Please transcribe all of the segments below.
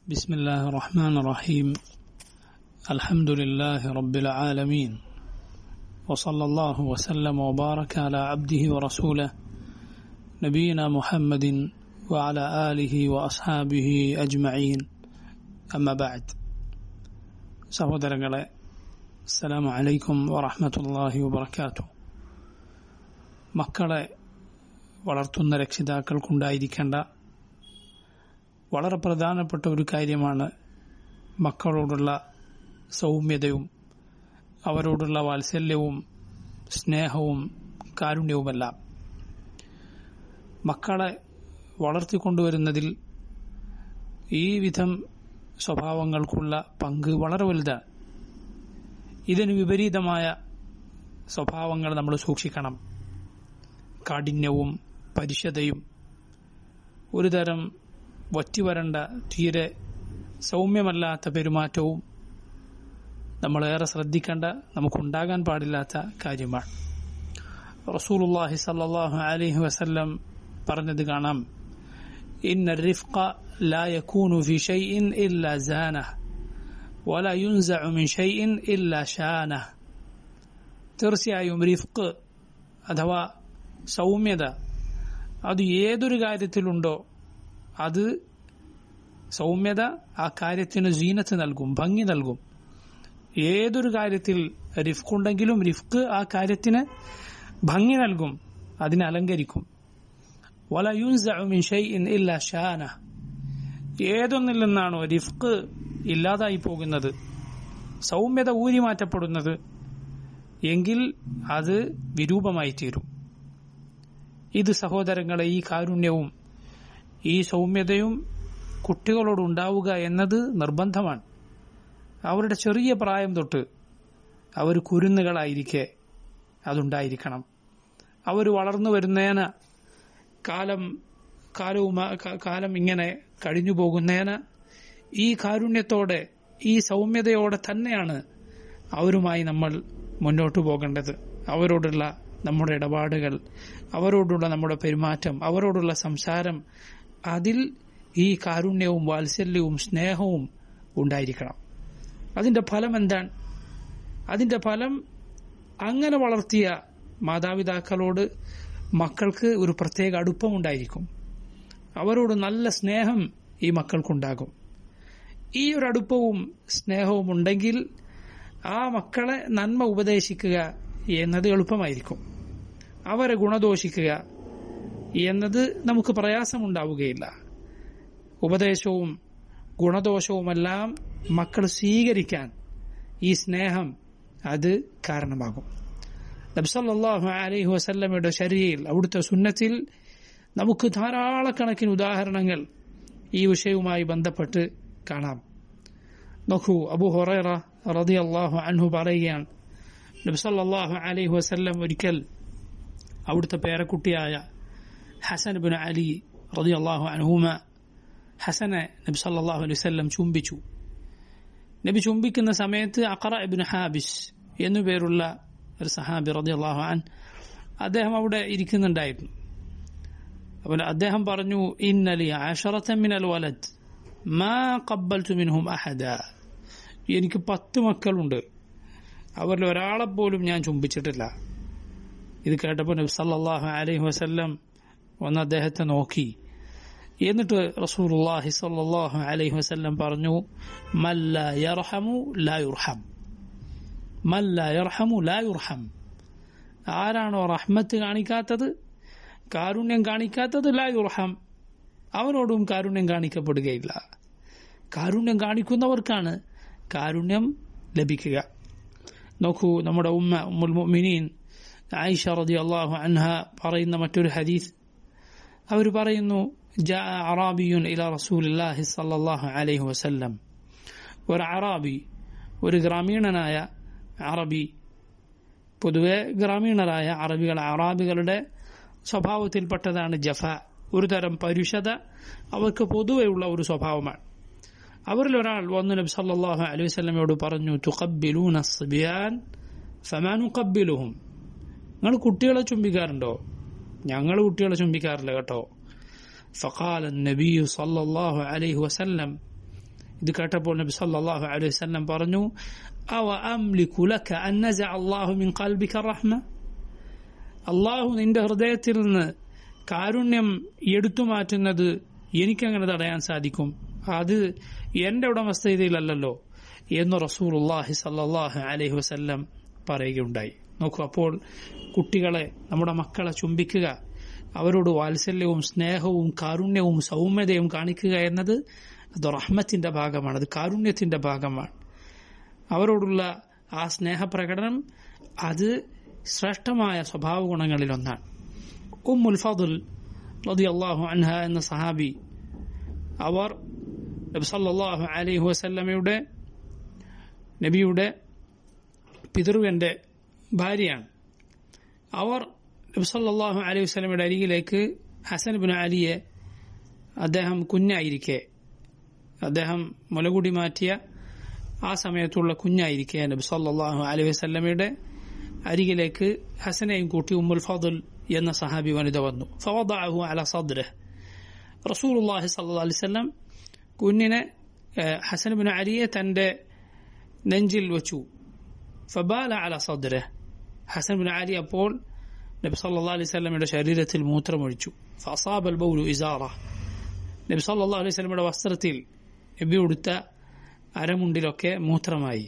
بسم الله الرحمن الرحيم الحمد لله رب العالمين وصلى الله وسلم وبارك على عبده ورسوله نبينا محمد وعلى آله وأصحابه أجمعين أما بعد സഹോദരങ്ങളെ അസ്സലാമു അലൈക്കും വറഹ്മത്തുള്ളാഹി വബറകാതുഹു മക്കളെ വളർത്തുന്ന രക്ഷിതാക്കൾക്കുണ്ടായിരിക്കേണ്ട വളരെ പ്രധാനപ്പെട്ട ഒരു കാര്യമാണ് മക്കളോടുള്ള സൗമ്യതയും അവരോടുള്ള വാത്സല്യവും സ്നേഹവും കാരുണ്യവുമെല്ലാം മക്കളെ വളർത്തിക്കൊണ്ടുവരുന്നതിൽ ഈ വിധം സ്വഭാവങ്ങൾക്കുള്ള പങ്ക് വളരെ വലുതാണ് ഇതിന് വിപരീതമായ സ്വഭാവങ്ങൾ നമ്മൾ സൂക്ഷിക്കണം കാഠിന്യവും പരിശതയും ഒരു തരം വറ്റിവരണ്ട തീരെ സൗമ്യമല്ലാത്ത പെരുമാറ്റവും നമ്മളേറെ ശ്രദ്ധിക്കേണ്ട നമുക്കുണ്ടാകാൻ പാടില്ലാത്ത കാര്യമാണ് റസൂലുള്ളാഹി സല്ലല്ലാഹു അലൈഹി വസല്ലം പറഞ്ഞത് കാണാം ഇന്ന റിഫ്ഖ ലാ യകൂനു ഫി ഷൈഇൻ ഇല്ലാ സാനഹ് വല യുൻസഉ മിൻ ഷൈഇൻ ഇല്ലാ ഷാനഹ് തീർച്ചയായും റിഫ്ഖ് അഥവാ സൗമ്യത അത് ഏതൊരു കാര്യത്തിലുണ്ടോ അത് സൗമ്യത ആ കാര്യത്തിന് ജീനത്ത് നൽകും ഭംഗി നൽകും ഏതൊരു കാര്യത്തിൽ റിഫ്ക് ഉണ്ടെങ്കിലും റിഫ്ക് ആ കാര്യത്തിന് ഭംഗി നൽകും അതിനെ അലങ്കരിക്കും വല യുൻസഉ ഷൈഇൻ ഇല്ല ഷാന ഏതൊന്നിൽ നിന്നാണോ റിഫ്ക് ഇല്ലാതായി പോകുന്നത് സൗമ്യത ഊരി മാറ്റപ്പെടുന്നത് എങ്കിൽ അത് വിരൂപമായി തീരും ഇത് സഹോദരങ്ങളെ ഈ കാരുണ്യവും ഈ സൗമ്യതയും കുട്ടികളോട് ഉണ്ടാവുക എന്നത് നിർബന്ധമാണ് അവരുടെ ചെറിയ പ്രായം തൊട്ട് അവർ കുരുന്നുകളായിരിക്കെ അതുണ്ടായിരിക്കണം അവർ വളർന്നു വരുന്നേന കാലം കാലവും കാലം ഇങ്ങനെ കഴിഞ്ഞു പോകുന്നേന ഈ കാരുണ്യത്തോടെ ഈ സൗമ്യതയോടെ തന്നെയാണ് അവരുമായി നമ്മൾ മുന്നോട്ടു പോകേണ്ടത് അവരോടുള്ള നമ്മുടെ ഇടപാടുകൾ അവരോടുള്ള നമ്മുടെ പെരുമാറ്റം അവരോടുള്ള സംസാരം അതിൽ ഈ കാരുണ്യവും വാത്സല്യവും സ്നേഹവും ഉണ്ടായിരിക്കണം അതിന്റെ ഫലം എന്താണ് അതിന്റെ ഫലം അങ്ങനെ വളർത്തിയ മാതാപിതാക്കളോട് മക്കൾക്ക് ഒരു പ്രത്യേക അടുപ്പമുണ്ടായിരിക്കും അവരോട് നല്ല സ്നേഹം ഈ മക്കൾക്കുണ്ടാകും ഈ ഒരു അടുപ്പവും സ്നേഹവും ഉണ്ടെങ്കിൽ ആ മക്കളെ നന്മ ഉപദേശിക്കുക എന്നത് എളുപ്പമായിരിക്കും അവരെ ഗുണദോഷിക്കുക എന്നത് നമുക്ക് പ്രയാസമുണ്ടാവുകയില്ല ഉപദേശവും ഗുണദോഷവുമെല്ലാം മക്കൾ സ്വീകരിക്കാൻ ഈ സ്നേഹം അത് കാരണമാകും നബ്സല്ലാഹു അലൈഹി വസല്ലമയുടെ ശരിയിൽ അവിടുത്തെ സുന്നത്തിൽ നമുക്ക് ധാരാളക്കണക്കിന് ഉദാഹരണങ്ങൾ ഈ വിഷയവുമായി ബന്ധപ്പെട്ട് കാണാം നോക്കൂ അബു ഹൊറൈറ റതി അള്ളാഹു അൻഹു പറയുകയാണ് നബ്സല്ലാഹു അലൈഹി വസല്ലം ഒരിക്കൽ അവിടുത്തെ പേരക്കുട്ടിയായ ഹസൻ ബിൻ അലി റതി അള്ളാഹു അൻഹുമ ഹസനെ നബി സല്ലാഹു അലൈഹി വല്ലം ചുംബിച്ചു നബി ചുംബിക്കുന്ന സമയത്ത് അഖറ ഇബിൻ ഹാബിസ് എന്നു പേരുള്ള ഒരു സഹാബി റതി അള്ളാഹു അൻ അദ്ദേഹം അവിടെ ഇരിക്കുന്നുണ്ടായിരുന്നു അപ്പോൾ അദ്ദേഹം പറഞ്ഞു ഇന്നലി ആഷറത്തൻ മിനൽ വലത് മാ കബ്ബൽതു മിൻഹും അഹദ എനിക്ക് പത്ത് മക്കളുണ്ട് അവരിൽ ഒരാളെ പോലും ഞാൻ ചുംബിച്ചിട്ടില്ല ഇത് കേട്ടപ്പോൾ നബി സല്ലല്ലാഹു അലൈഹി വസല്ലം ഒന്ന് അദ്ദേഹത്തെ നോക്കി എന്നിട്ട് റസൂലുള്ളാഹി സല്ലല്ലാഹു അലൈഹി വസല്ലം പറഞ്ഞു മല്ല യർഹമു ലാ യുർഹം മല്ല യർഹമു ലാ യുർഹം ആരാണോ റഹ്മത്ത് കാണിക്കാത്തത് കാരുണ്യം കാണിക്കാത്തത് ലാ യുർഹം അവനോടും കാരുണ്യം കാണിക്കപ്പെടുകയില്ല കാരുണ്യം കാണിക്കുന്നവർക്കാണ് കാരുണ്യം ലഭിക്കുക നോക്കൂ നമ്മുടെ ഉമ്മ ഉമ്മുൽ മുഅ്മിനീൻ ആയിഷ റളിയല്ലാഹു അൻഹ പറയുന്ന മറ്റൊരു ഹദീസ് അവർ പറയുന്നു جاء أعرابي إلى رسول الله صلى الله عليه وسلم ഒരു അറാബി ഒരു ഗ്രാമീണനായ അറബി പൊതുവെ ഗ്രാമീണരായ അറബികൾ അറാബികളുടെ സ്വഭാവത്തിൽപ്പെട്ടതാണ് ജഫ ഒരു തരം പരുഷത അവർക്ക് പൊതുവെയുള്ള ഒരു സ്വഭാവമാണ് അവരിൽ ഒരാൾ വന്നു നബി സല്ലല്ലാഹു അലൈഹി വസല്ലമയോട് പറഞ്ഞു തുഖബ്ബിലൂന സിബിയാൻ ഫമാനു ഖബ്ബിലുഹും നിങ്ങൾ കുട്ടികളെ ചുംബിക്കാറുണ്ടോ ഞങ്ങൾ കുട്ടികളെ ചുംബിക്കാറില്ല കേട്ടോ فقال النبي صلى الله عليه وسلم ഇത് കേട്ടപ്പോൾ നബി സല്ലല്ലാഹു അലൈഹി വസല്ലം പറഞ്ഞു അവ അംലികു ലക അൻ നസഅ അല്ലാഹു മിൻ ഖൽബിക റഹ്മ അള്ളാഹു നിന്റെ ഹൃദയത്തിൽ നിന്ന് കാരുണ്യം എടുത്തു മാറ്റുന്നത് എനിക്കങ്ങനെ തടയാൻ സാധിക്കും അത് എന്റെ ഉടമസ്ഥതയിലല്ലല്ലോ എന്ന് റസൂലുള്ളാഹി സല്ലല്ലാഹു അലൈഹി വസല്ലം പറയുകയുണ്ടായി നോക്കൂ അപ്പോൾ കുട്ടികളെ നമ്മുടെ മക്കളെ ചുംബിക്കുക അവരോട് വാത്സല്യവും സ്നേഹവും കാരുണ്യവും സൗമ്യതയും കാണിക്കുക എന്നത് അത് റഹ്മത്തിന്റെ ഭാഗമാണ് അത് കാരുണ്യത്തിന്റെ ഭാഗമാണ് അവരോടുള്ള ആ സ്നേഹപ്രകടനം അത് ശ്രേഷ്ഠമായ സ്വഭാവ ഗുണങ്ങളിൽ ഒന്നാണ് ഉമ്മുൽ ഫضൽ റളിയല്ലാഹു അൻഹ എന്ന സഹാബി അവർ നബി സല്ലല്ലാഹു അലൈഹി വസല്ലമയുടെ നബിയുടെ പിതൃവന്റെ ഭാര്യയാണ് അവർ നബി സല്ലല്ലാഹു അലൈഹി വസല്ലമയുടെ അരികിലേക്ക് ഹസൻ ബിൻ അലിയെ അദ്ദേഹം കുഞ്ഞായിരിക്കെ അദ്ദേഹം മുലകുടി മാറ്റിയ ആ സമയത്തുള്ള കുഞ്ഞായിരിക്കെ നബി സല്ലല്ലാഹു അലൈഹി വസല്ലമയുടെ അരികിലേക്ക് ഹസനെയും കൂട്ടി ഉമ്മുൽ ഫضൽ എന്ന സഹാബി വനിത വന്നു ഫവദഅഹു അല സദ്രഹ് റസൂലുള്ളാഹി സ്വല്ലല്ലാഹു അലൈഹി വസല്ലം കുഞ്ഞിനെ ഹസൻ ബിൻ അലിയെ തന്റെ നെഞ്ചിൽ വെച്ചു ഫബാല അല സദ്രഹ് ഹസൻ ബിൻ അലി അപ്പോൾ നബി സല്ലല്ലാഹു അലൈഹി വസല്ലമയുടെ ശരീരത്തിൽ മൂത്രമൊഴിച്ചു ഫഅസാബൽ ബൗലു ഇസാറ നബി സല്ലല്ലാഹു അലൈഹി വസല്ലമയുടെ വസ്ത്രത്തിൽ നബി ഉടുത്ത അരമുണ്ടിലൊക്കെ മൂത്രമായി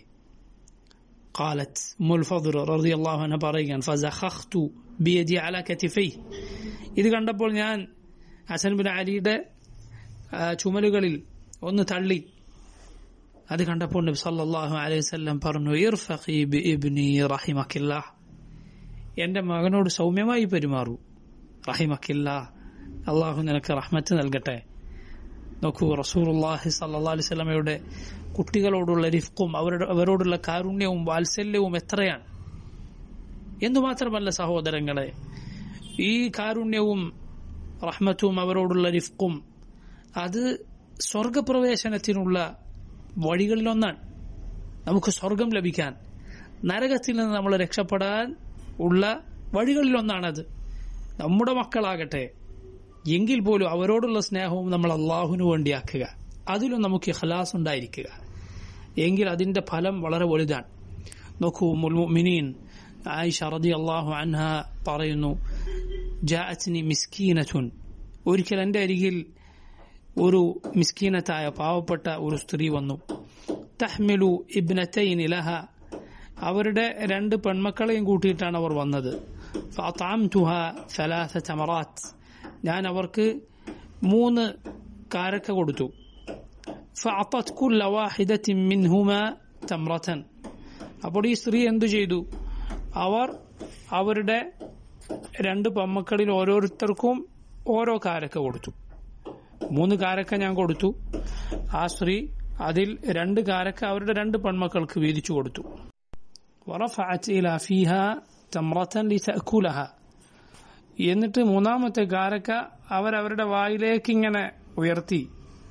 قالت أم الفضل رضي الله عنها പറയുകയാണ് فزخخت بيدي على كتفيه ഇത് കണ്ടപ്പോൾ ഞാൻ ഹസൻ ബിൻ അലിയുടെ ചുമലുകളിൽ ഒന്ന് തള്ളി അത് കണ്ടപ്പോൾ നബി സല്ലല്ലാഹു അലൈഹി വസല്ലം പറഞ്ഞു ഇർഫഖി ബിഇബ്നി റഹിമക്കില്ലാ എന്റെ മകനോട് സൗമ്യമായി പെരുമാറൂ റഹിമക്കില്ല അള്ളാഹു നിനക്ക് റഹ്മത്ത് നൽകട്ടെ നോക്കൂ റസൂലുള്ളാഹി സല്ലല്ലാഹു അലൈഹി വസല്ലമയുടെ കുട്ടികളോടുള്ള റിഫ്ക്കും അവരുടെ അവരോടുള്ള കാരുണ്യവും വാത്സല്യവും എത്രയാണ് എന്തുമാത്രമല്ല സഹോദരങ്ങളെ ഈ കാരുണ്യവും റഹ്മത്തും അവരോടുള്ള റിഫ്ക്കും അത് സ്വർഗപ്രവേശനത്തിനുള്ള വഴികളിലൊന്നാണ് നമുക്ക് സ്വർഗം ലഭിക്കാൻ നരകത്തിൽ നിന്ന് നമ്മൾ രക്ഷപ്പെടാൻ ഉള്ള വഴികളിലൊന്നാണത് നമ്മുടെ മക്കളാകട്ടെ എങ്കിൽ പോലും അവരോടുള്ള സ്നേഹവും നമ്മൾ അള്ളാഹുവിന് വേണ്ടിയാക്കുക അതിലും നമുക്ക് ഖലാസ് ഉണ്ടായിരിക്കുക എങ്കിൽ അതിന്റെ ഫലം വളരെ വലുതാണ് നോക്കൂ മുൽമിനീൻ ആയിഷ റതി അള്ളാഹു അൻഹ പറയുന്നു ജാഅത്നി മിസ്കീനത്തുൻ ഒരിക്കൽ എൻ്റെ അരികിൽ ഒരു മിസ്കീനത്തായ പാവപ്പെട്ട ഒരു സ്ത്രീ വന്നു തഹ്മിലു ഇബ്നത്തൈൻ ലഹ അവരുടെ രണ്ട് പെൺമക്കളെയും കൂട്ടിയിട്ടാണ് അവർ വന്നത് ഫഅതഅംതുഹ ثلاث تمرات ഞാൻ അവർക്ക് മൂന്ന് കാരക്ക കൊടുത്തു ഫഅതത് കുല്ല വാഹിദത്തിൻ മിൻഹുമാ തംറതൻ അപ്പോൾ ഈ സ്ത്രീ എന്തു ചെയ്തു അവർ അവരുടെ രണ്ട് പെമ്മക്കളിൽ ഓരോരുത്തർക്കും ഓരോ കാരക്ക കൊടുത്തു മൂന്ന് കാരക്ക ഞാൻ കൊടുത്തു ആ സ്ത്രീ അതിൽ രണ്ട് കാരക്ക അവരുടെ രണ്ട് പെൺമക്കൾക്ക് വീതിച്ചു കൊടുത്തു ورفعت إلى فيها تمرة لتأكلها എന്നിട്ട് മൂന്നാമത്തെ കാരക്ക അവരവരുടെ വായിലേക്ക് ഇങ്ങനെ ഉയർത്തി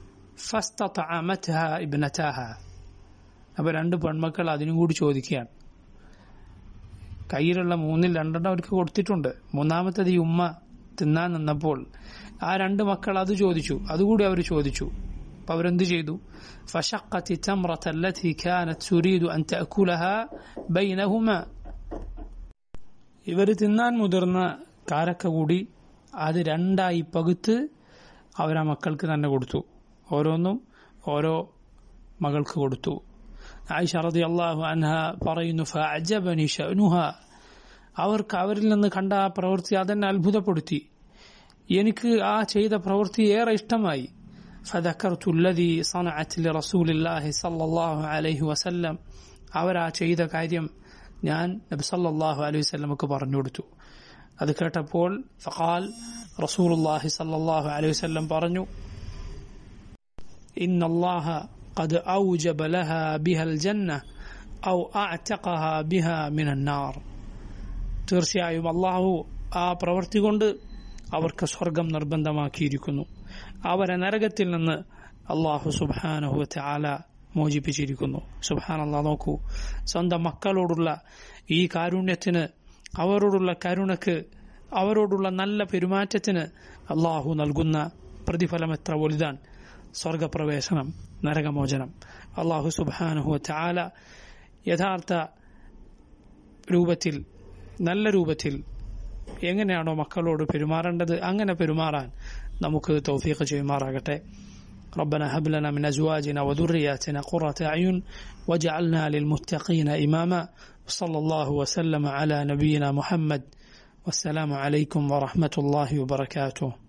ഫസ്തഅമത്ഹ ഇബ്നതാഹ അപ്പൊ രണ്ട് പെൺമക്കൾ അതിനും കൂടി ചോദിക്കുകയാണ് കയ്യിലുള്ള മൂന്നിൽ രണ്ടെണ്ണം അവർക്ക് കൊടുത്തിട്ടുണ്ട് മൂന്നാമത്തത് ഈ ഉമ്മ തിന്നാൻ നിന്നപ്പോൾ ആ രണ്ട് മക്കൾ അത് ചോദിച്ചു അതുകൂടി അവർ ചോദിച്ചു അപ്പൊ അവരെന്ത് ചെയ്തു فشقت التمرة التي كانت تريد أن تأكلها بينهما ഇവർ തിന്നാൻ മുതിർന്ന കാരക്ക കൂടി അത് രണ്ടായി പകുത്ത് അവരാ മക്കൾക്ക് തന്നെ കൊടുത്തു ഓരോന്നും ഓരോ മകൾക്ക് കൊടുത്തു ആയിഷ റതി അള്ളാഹു അൻഹ പറയുന്നു ഫഅജബനി ഷഅനുഹ അവർക്ക് അവരിൽ നിന്ന് കണ്ട ആ പ്രവൃത്തി അതെന്നെ അത്ഭുതപ്പെടുത്തി എനിക്ക് ആ ചെയ്ത പ്രവൃത്തി ഏറെ ഇഷ്ടമായി فذكرت الذي صنعت لرسول الله صلى الله عليه وسلم അവരാ ചെയ്ത കാര്യം ഞാൻ നബി സല്ലല്ലാഹു അലൈഹി വസല്ലമക്ക് പറഞ്ഞു കൊടുത്തു അത് കേട്ടപ്പോൾ ഫഖാൽ റസൂലുള്ളാഹി സല്ലല്ലാഹു അലൈഹി വസല്ലം പറഞ്ഞു إن الله قد أوجب لها بها الجنة أو أعتقها بها من النار തീർച്ചയായും അള്ളാഹു ആ പ്രവൃത്തി കൊണ്ട് അവർക്ക് സ്വർഗം നിർബന്ധമാക്കിയിരിക്കുന്നു അവരെ നരകത്തിൽ നിന്ന് അള്ളാഹു സുബാനഹു ആല മോചിപ്പിച്ചിരിക്കുന്നു സുബാൻ അള്ളാഹ് നോക്കൂ സ്വന്തം മക്കളോടുള്ള ഈ കാരുണ്യത്തിന് അവരോടുള്ള കരുണക്ക് അവരോടുള്ള നല്ല പെരുമാറ്റത്തിന് അള്ളാഹു നൽകുന്ന പ്രതിഫലം എത്ര വലുതാണ് സ്വർഗപ്രവേശനം നരകമോചനം അള്ളാഹു സുബാനുഹു ചാല യഥാർത്ഥ രൂപത്തിൽ നല്ല രൂപത്തിൽ എങ്ങനെയാണോ മക്കളോട് പെരുമാറേണ്ടത് അങ്ങനെ പെരുമാറാൻ നമുക്ക് തൗഫീഖ് ചെയ്യുമാറാകട്ടെ ربنا هب لنا من أزواجنا وذرياتنا قرة أعين واجعلنا للمتقين إماما وصلى الله وسلم على نبينا محمد والسلام عليكم ورحمة الله وبركاته